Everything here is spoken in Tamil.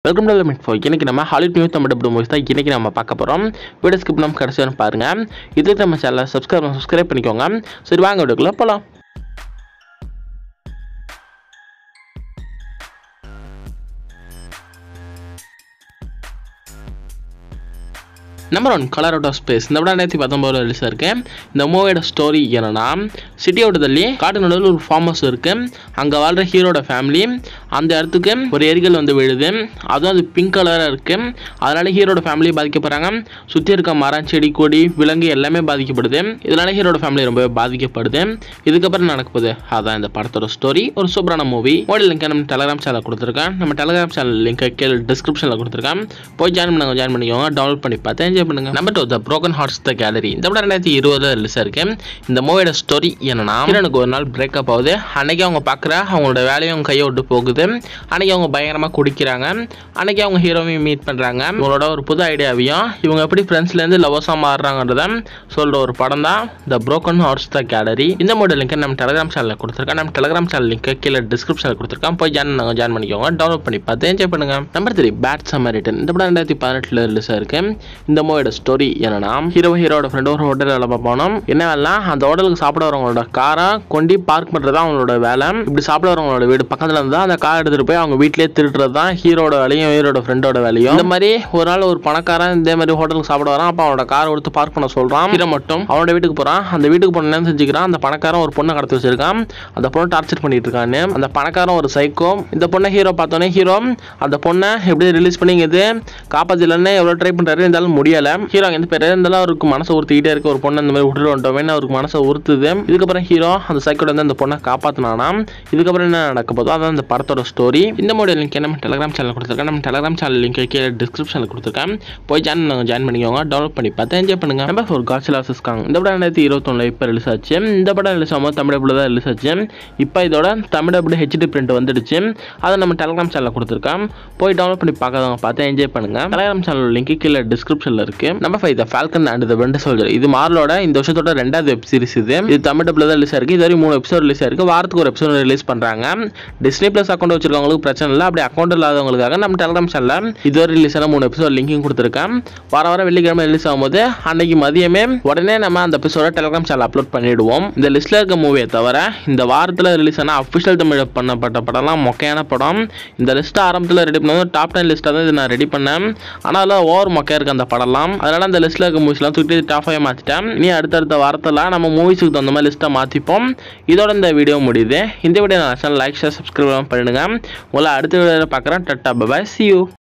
வெல்கம் டு மிட் ஃபோ இன்னைக்கு நம்ம Hollywood new Tamil dubbed movies தான் இன்னைக்கு நம்ம பார்க்க போகிறோம் வீடியோ ஸ்கிப் நம்ம கடைசி வரை பாருங்க இதுக்கு நம்ம சேனலை சப்ஸ்கிரைப் சப்ஸ்கிரைப் பண்ணிக்கோங்க சரி வாங்க வீடியோக்குள்ள போகலாம் number one colour out of space இந்த விட ரெண்டாயிரத்தி பத்தொம்போது ரிலீஸ் இருக்கு இந்த மூவியோட ஸ்டோரி என்னன்னா சிட்டியோட தள்ளி காட்டு நடுவில் ஒரு ஃபார்ம் ஹவுஸ் இருக்கு அங்கே வாழ்கிற ஹீரோட ஃபேமிலி அந்த இடத்துக்கு ஒரு எரிகள் வந்து விழுது அதுவும் அது பிங்க் கலராக இருக்கு அதனால ஹீரோட ஃபேமிலி பாதிக்கப்படுறாங்க சுற்றி இருக்க மரம் செடி கொடி விலங்கு எல்லாமே பாதிக்கப்படுது இதனால ஹீரோட ஃபேமிலி ரொம்பவே பாதிக்கப்படுது இதுக்கப்புறம் நடக்க போகுது அதான் இந்த படத்தோட ஸ்டோரி ஒரு சூப்பரான மூவி மோடி லிங்க் நம்ம டெலகிராம் சேனல் கொடுத்துருக்கேன் நம்ம டெலகிராம் சேனல் லிங்க் கீழே டிஸ்கிரிப்ஷனில் கொடுத்துருக்கேன் போய் ஜாயின் பண்ணுங்க ஜாயின் பண்ணிக்கோங்க டவுன்லோட் பண்ணி பார்த்து என்ஜாய் பண்ணுங்க number two the broken hearts the gallery இந்த படம் ரெண்டாயிரத்தி இருபதுல ரிலீஸ் இருக்கு இந்த மூவியோட ஸ்டோரி என்னன்னா ஹீரோனுக்கு ஒரு நாள் பிரேக்கப் ஆகுது அன்னைக்கு அவங்க பார்க்குற அவங்களோட வேலையை அவங்க கையை விட்டு போகுது அன்னைக்கு அவங்க பயங்கரமாக குடிக்கிறாங்க அன்னைக்கு அவங்க ஹீரோவையும் மீட் பண்ணுறாங்க இவங்களோட ஒரு புது ஐடியாவையும் இவங்க எப்படி ஃப்ரெண்ட்ஸ்லேருந்து லவர்ஸாக மாறுறாங்கன்றத சொல்கிற ஒரு படம் தான் the broken hearts the gallery இந்த மூவியோட லிங்க் நம்ம டெலகிராம் சேனலில் கொடுத்துருக்கேன் நம்ம டெலகிராம் சேனல் லிங்க் கீழே டிஸ்கிரிப்ஷனில் கொடுத்துருக்கேன் போய் ஜாயின் பண்ணுங்க ஜாயின் பண்ணிக்கோங்க டவுன்லோட் பண்ணி பார்த்து என்ஜாய் பண்ணுங்க நம்பர் த்ரீ பேட் சமரிட்டன் இந்த படம் ரெண்டாயிரத்தி பதினெட்டில் ரிலீஸ் ஆயிருக்கு இந்த மூவியோட ஸ்டோரி என்னன்னா ஹீரோ ஹீரோட ஃப்ரெண்ட் ஒரு ஹோட்டலில் வேலை பார்ப்போம் என்ன வேலை அந்த ஹோட்டலுக்கு சாப்பிட வரவங்களோட காரை கொண்டு பார்க் பண்ணுறது தான் அவங்களோட வேலை இப்படி சாப்பிட வரவங்களோட வீடு பக்கத்தில் இருந்தால் அந்த கார் எடுத்துகிட்டு போய் அவங்க வீட்டிலேயே திருடுறது தான் ஹீரோட வேலையும் ஹீரோட ஃப்ரெண்டோட வேலையும் இந்த மாதிரி ஒரு நாள் ஒரு பணக்காரன் இதே மாதிரி ஹோட்டலுக்கு சாப்பிட வரான் அப்போ அவனோட காரை கொடுத்து பார்க் பண்ண சொல்கிறான் ஹீரோ மட்டும் அவனோட வீட்டுக்கு போகிறான் அந்த வீட்டுக்கு போன என்ன செஞ்சுக்கிறான் அந்த பணக்காரன் ஒரு பொண்ணை கடத்தி வச்சிருக்கான் அந்த பொண்ணை டார்ச்சர் பண்ணிட்டு இருக்கான்னு அந்த பணக்காரன் ஒரு சைக்கோ இந்த பொண்ணை ஹீரோ பார்த்தோன்னே ஹீரோ அந்த பொண்ணை எப்படி ரிலீஸ் பண்ணிங்கிறது காப்பாத்திலன்னு எவ்வளோ ட்ரை பண்ணுறாரு இருந்தாலும் முடியலை ஹீரோ அங்கே பேர் இருந்தாலும் அவருக்கு மனசை உறுத்திக்கிட்டே இருக்க ஒரு பொண்ணை இந்த மாதிரி விட்டுட்டு வந்துட்டோமேனு அவருக்கு மனசை உறுத்துது இதுக்கப்புறம் ஹீரோ அந்த சைக்கோட வந்து அந்த பொண்ணை காப்பாற்றினானா இதுக்கப்புறம் என்ன நடக்க போதோ அதான் இந்த படத்தோட ஸ்டோரி இந்த மாடல் லிங்க் நம்ம டெலகிராம் சேனல் கொடுத்துருக்கேன் நம்ம டெலகிராம் சேனல் லிங்க் கீழே டிஸ்கிரிப்ஷனில் கொடுத்துருக்கேன் போய் சேனல் ஜாயின் பண்ணிக்கோங்க டவுன்லோட் பண்ணி பார்த்து என்ஜாய் பண்ணுங்க நம்பர் ஃபோர் காட்சிலா சிஸ்காங் இந்த படம் ரெண்டாயிரத்தி இருபத்தொன்னில் இப்போ ரிலீஸ் ஆச்சு இந்த படம் ரிலீஸ் ஆகும்போது தமிழ் டபுள் தான் ரிலீஸ் ஆச்சு இப்போ இதோட தமிழ் டபுள் ஹெச்டி பிரிண்ட் வந்துடுச்சு அதை நம்ம டெலகிராம் சேனலில் கொடுத்துருக்கோம் போய் டவுன்லோட் பண்ணி பார்க்காதவங்க பார்த்து என்ஜாய் பண்ணுங்க டெலகிராம் சேனல் லிங்க் கீழே டிஸ்கிரிப்ஷனில் இருக்கு number five the falcon and the winter soldier இது மார்லோட இந்த வருஷத்தோட ரெண்டாவது வெப் சீரிஸ் இது இது தமிழ் டபுள் தான் ரிலீஸ் ஆயிருக்கு இது வரைக்கும் மூணு எபிசோட் ரிலீஸ் ஆயிருக்கு வாரத்துக்கு ஒரு எபிசோட் ரிலீஸ் பண்ணுறாங்க டிஸ்னி ப்ளஸ் அக்கௌண்ட் வச்சிருக்கவங்களுக்கு பிரச்சனை இல்லை அப்படி அக்கௌண்ட் இல்லாதவங்களுக்காக நம்ம டெலகிராம் சேனலில் இதுவரை ரிலீஸ் ஆன மூணு எபிசோட் லிங்கும் கொடுத்துருக்கேன் வார வாரம் வெள்ளிக்கிழமை ரிலீஸ் ஆகும்போது அன்னைக்கு மதியமே உடனே நம்ம அந்த எபிசோட டெலகிராம் சேனல் அப்லோட் பண்ணிடுவோம் இந்த லிஸ்ட்டில் இருக்க மூவியை தவிர இந்த வாரத்தில் ரிலீஸ் ஆன அஃபிஷியல் தமிழ் பண்ணப்பட்ட படம்லாம் மொக்கையான படம் இந்த லிஸ்ட்டை ஆரம்பத்தில் ரெடி பண்ணும்போது டாப் டென் லிஸ்ட்டாக தான் இது நான் ரெடி பண்ணேன் ஆனால் அதில் ஓவர் மொக்கையாக இருக்குது அந்த படம்லாம் அதனால் அந்த லிஸ்ட்டில் இருக்க மூவிஸ்லாம் தூக்கி டாப் ஃபைவ் மாற்றிட்டேன் நீ அடுத்தடுத்த வாரத்தில் நம்ம மூவிஸுக்கு தகுந்த மாதிரி லிஸ்ட்டை மாற்றிப்போம் இதோட இந்த வீடியோ முடியுது இந்த வீடியோ நான் லைக் ஷேர் சப்ஸ்கிரைப் பண்ணிடுங்க உங்களை அடுத்த வீடியோவில் பார்க்குறேன் டட்டா பபாய் சி யூ